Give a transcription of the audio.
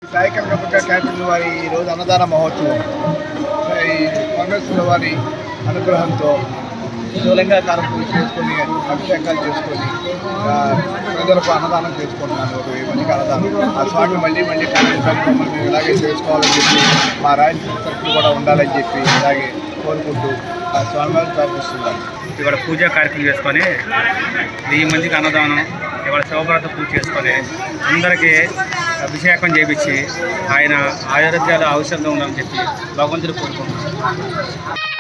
Sai Kanakadurga canteen వారి ఈరోజు అన్నదాన మహోత్సవం ఈ పరమేశ్వరుల వారి అనుగ్రహంతో స్థూలంగా కారం పూజ చేసుకొని అభిషేకాలు చేసుకొని ఆ, ప్రజలకు అన్నదానం చేసుకుంటున్నాను ఒక వెయ్యి మందికి అన్నదానం ఆ స్వామి మళ్ళీ మళ్ళీ కనిపించాలి మమ్మల్ని మేము ఇలాగే చేసుకోవాలని చెప్పి మా రాయలసీమ తరఫున కూడా ఉండాలని చెప్పి ఇలాగే కోరుకుంటూ ఆ స్వామివారిని ప్రార్థిస్తున్నాను ఇవాళ పూజా కార్యక్రమం చేసుకొని వెయ్యి మందికి అన్నదానం ఇవాళ శివభ్రత పూజ చేసుకొని అందరికీ అభిషేకం చేపించి ఆయన ఆరోగ్యాలు ఔషధంగా ఉండాలని చెప్పి భగవంతుడు కోరుకుంటున్నాను